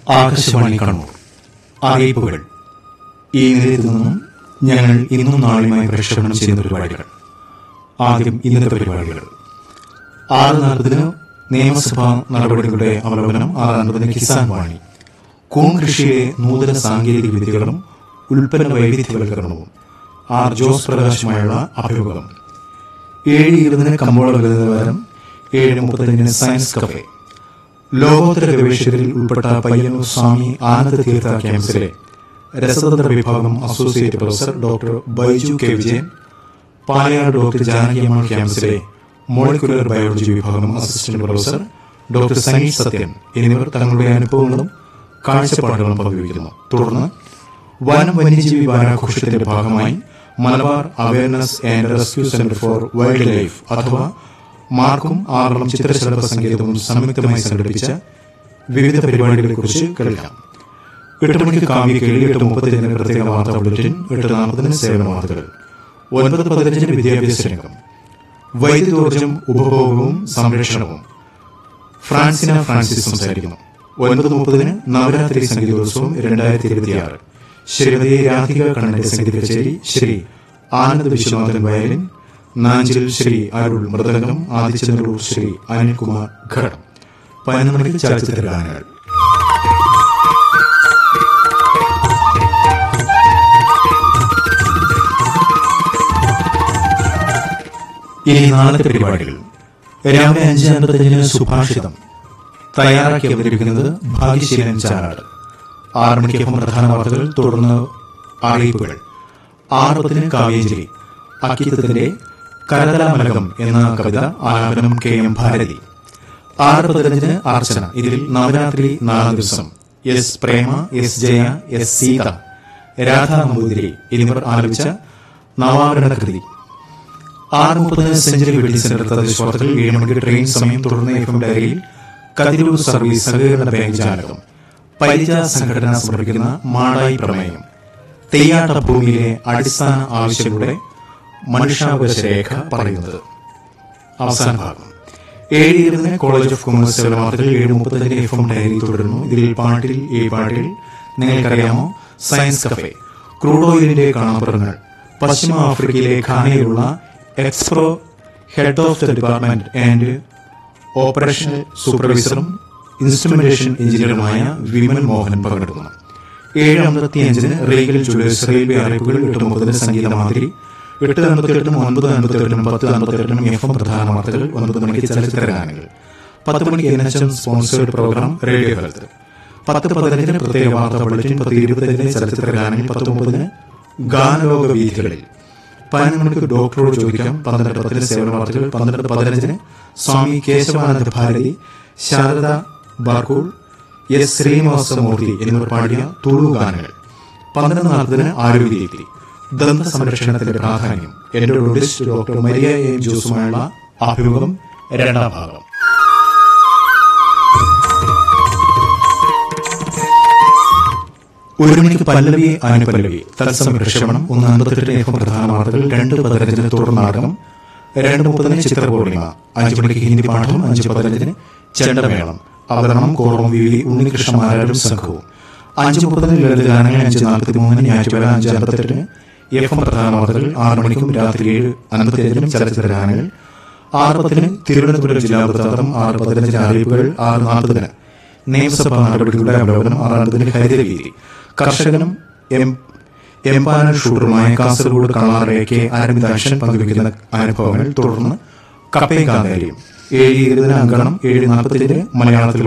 ആകാശവാണി കണ്ണൂർ അറിയിപ്പുകൾ ഈ നിലയത്തിൽ നിന്നും ഞങ്ങൾ ഇന്നും നാളെയുമായി പ്രക്ഷേപണം ചെയ്യുന്ന പരിപാടികൾ ആദ്യം ഇന്നത്തെ പരിപാടികൾ ആറ് നാൽപ്പതിന് നിയമസഭാ നടപടികളുടെ അവലോകനം ആറ് അൻപതിന് കിസാൻ വാണി കൂൺ കൃഷിയിലെ നൂതന സാങ്കേതിക വിദ്യകളും ഉൽപ്പന്ന വൈവിധ്യവൽക്കരണവും ആർ ജോസ് പ്രകാശുമായുള്ള അഭിമുഖം ഏഴ് ഇരുപതിന് കമ്പോള നിലവാരം ഏഴ് മുപ്പത്തഞ്ചിന് സയൻസ് കഫേ ലോകോത്തര ഗവേഷകരിൽ ഉൾപ്പെട്ട പയ്യന്നൂർ സ്വാമി ആനന്ദ തീർത്ഥ ക്യാമ്പസിലെ രസതന്ത്ര വിഭാഗം associate professor doctor Baiju K Vijayan Palayad doctor Janakiamma ക്യാമ്പസിലെ മോളിക്കുലർ ബയോളജി വിഭാഗം assistant professor doctor Saneesh Sathyan എന്നിവർ തങ്ങളുടെ അനുഭവങ്ങളും കാഴ്ചപ്പാടുകളും പങ്കുവയ്ക്കുന്നു തുടർന്ന് വനം വന്യജീവി വാരാഘോഷത്തിന്റെ ഭാഗമായി Malabar awareness and rescue centre for wildlife അഥവാ മാർക്കും ആറളം ചിത്രശലഭ സങ്കേതവും സംയുക്തമായി സംഘടിപ്പിച്ച വിവിധ പരിപാടികളെക്കുറിച്ച് കേൾക്കാം എട്ട് മണിക്ക് കാവ്യ കേൾവി എട്ട് മുപ്പത്തിയഞ്ചിന് പ്രത്യേക വാർത്താ ബുള്ളറ്റിൻ എട്ട് നാൽപ്പതിന് സേവന വാർത്തകൾ ഒൻപത് പതിനഞ്ചിന് വിദ്യാഭ്യാസ രംഗം വൈദ്യുതോർജ്ജം ഉപഭോഗവും സംരക്ഷണവും ഫ്രാൻസിന ഫ്രാൻസിസ് സംസാരിക്കുന്നു ഒൻപത് മുപ്പതിന് നവരാത്രി സംഗീതോത്സവം രണ്ടായിരത്തി ഇരുപത്തിയാറ് ശ്രീമതി രാധിക കണ്ണന്റെ സംഗീത കച്ചേരി ശ്രീ ആനന്ദ് വിശ്വനാഥൻ വയലിൻ നാഞ്ചിൽ ശ്രീ അരുൾ മൃദംഗം ആദിച്ചന്ദ്രൂർ ശ്രീ അനിൽകുമാർ ഘടം പതിനൊന്ന് മണിക്ക് ചലച്ചിത്ര ഗാനങ്ങൾ ഇനി നാളത്തെ പരിപാടികൾ രാവിലെ അഞ്ച് അൻപത്തഞ്ചിന് സുഭാഷിതം തയ്യാറാക്കി അവതരിപ്പിക്കുന്നത് ഭാഗ്യശീലൻ ചാനാട് ആറ് മണിക്കൊപ്പം പ്രധാന വാർത്തകൾ തുടർന്ന് അറിയിപ്പുകൾ ആറ് പത്തിന് കാവ്യാഞ്ജലി അക്കിത്തത്തിന്റെ കരതലാമലകം എന്ന കവിത ആലാപനം കെ എം ഭാരതി ആറ് പതിനഞ്ചിന് അർച്ചന ഇതിൽ നവരാത്രി നാലാം ദിവസം S Prema S Jaya S Seetha Radha Namboothiri എന്നിവർ ആലപിച്ച നവാവരണ കൃതി ആറ് മുപ്പതിന് സെഞ്ചുറി വെഡിങ് സെന്റർ തദ്ദേശ വാർത്തകൾ ഏഴ് മണിക്ക് ട്രെയിൻ സമയം തുടർന്ന് എഫ് എം ഡയറിയിൽ കതിരൂർ സർവീസ് സഹകരണ ബാങ്ക് ജാലകം പരിച സംഘടന സമർപ്പിക്കുന്ന മാടായി പ്രമേയം തെയ്യാട്ട ഭൂമിയിലെ അടിസ്ഥാന ആവശ്യങ്ങളുടെ മനുഷ്യാവകാശ രേഖ പറയുന്നത് അവസാന ഭാഗം ഏഴ് ഇരുപതിന് കോളേജ് ഓഫ് കൊമേഴ്സ് സേവന വാർത്തകൾ ഏഴ് മുപ്പത്തഞ്ചിന് എഫ് എം ഡയറി തുടരുന്നു ഇതിൽ പാട്ടിൽ ഈ പാട്ടിൽ നിങ്ങൾക്കറിയാമോ സയൻസ് കഫേ ക്രൂഡ് ഓയിലിന്റെ കാണാപ്പുറങ്ങൾ പശ്ചിമ ആഫ്രിക്കയിലെ ഖാനയിലുള്ള Expro head of the department and operational സൂപ്പർവൈസറും ഇൻസ്ട്രുമെന്റേഷൻ എഞ്ചിനീയറുമായ വിമൽ മോഹൻ പങ്കെടുക്കുന്നു ഏഴ് അമ്പത്തി അഞ്ചിന് റെയിൽവേ ജുവലേഴ്സ് റെയിൽവേ അറിയിപ്പുകൾ എട്ട് മുപ്പതിന് സംഗീത മാതിരി എട്ട് അൻപത്തിയെട്ടിനും ഒൻപത് അൻപത്തിയെട്ടിനും പത്ത് അൻപത്തിയെട്ടിനും എഫ് എം പ്രധാന വാർത്തകൾ ഒൻപത് മണിക്ക് ചലച്ചിത്ര ഗാനങ്ങൾ പത്ത് മണിക്ക് N H M sponsored programme radio health പത്ത് പതിനഞ്ചിന് പ്രത്യേക വാർത്താ ബുള്ളറ്റിൻ പത്ത് ഇരുപത്തഞ്ചിന് ചലച്ചിത്ര ഗാനങ്ങൾ പത്ത് മുപ്പതിന് ഗാനലോക വീഥികളിൽ പതിനൊന്ന് മണിക്ക് ഡോക്ടറോട് ചോദിക്കാം പന്ത്രണ്ട് പത്തിന് സേവന വാർത്തകൾ പന്ത്രണ്ട് പതിനഞ്ചിന് സ്വാമി കേശവാനന്ദ ഭാരതി ശാരദ ബാർക്കൂൾ എസ് ശ്രീനിവാസമൂർത്തി എന്നിവർ പാടിയ തുളു ഗാനങ്ങൾ പന്ത്രണ്ട് നാൽപ്പതിന് ആരോഗ്യദീപ്തി ദന്ത സംരക്ഷണത്തിന്റെ പ്രാധാന്യം എൻഡോളജിസ്റ്റ് ഡോക്ടർ മരിയ എം ജോസുമായുള്ള അഭിമുഖം രണ്ടാം ഭാഗം ഒരു മണിക്ക് പല്ലവി അനുപല്ലവി തത്സമയ പ്രക്ഷേപണം ഒന്ന് അൻപത്തെട്ടിന് എഫ് പ്രധാന വാർത്തകൾ രണ്ട് പതിനഞ്ചിന് തുടർ നാടകം രണ്ട് മുപ്പതിന് ചിത്രപൂർണിമ അഞ്ചു മണിക്ക് ഹിന്ദി പാഠം അഞ്ച് പതിനഞ്ചിന് ചെണ്ടമേളം അവതരണം കോറം വി വി ഉണ്ണികൃഷ്ണമാരും സംഘവും അഞ്ച് മുപ്പതിന് ലളിതഗാനങ്ങൾ അഞ്ച് നാൽപ്പത്തി മൂന്നിന് ഞാറ്റുവേല അഞ്ച് അൻപത്തെട്ടിന് എഫ് എം പ്രധാന വാർത്തകൾ ആറ് മണിക്കും രാത്രി ഏഴ് അൻപത്തിയഞ്ചിനും ചലച്ചിത്ര ഗാനങ്ങൾ ആറ് പത്തിന് തിരുവനന്തപുരം ജില്ലാ വൃത്താന്തം ആറ് പതിനഞ്ചിന് അറിയിപ്പുകൾ ആറ് നാൽപ്പതിന് നിയമസഭാ നടപടികളുടെ അവലോകനം ആറ് അൻപതിന് ഹരിതവീതി കർഷകനും എം എംപാനൽ ഷൂട്ടറുമായ കാസർഗോഡ് കള്ളാറയെ കെ അരവിന്ദാക്ഷൻ പങ്കുവയ്ക്കുന്ന അനുഭവങ്ങൾ തുടർന്ന് കപ്പയും കാന്താരിയും ഏഴ് ഇരുപതിന് അങ്കണം ഏഴ് നാൽപ്പത്തിയഞ്ചിന് മലയാളത്തിൽ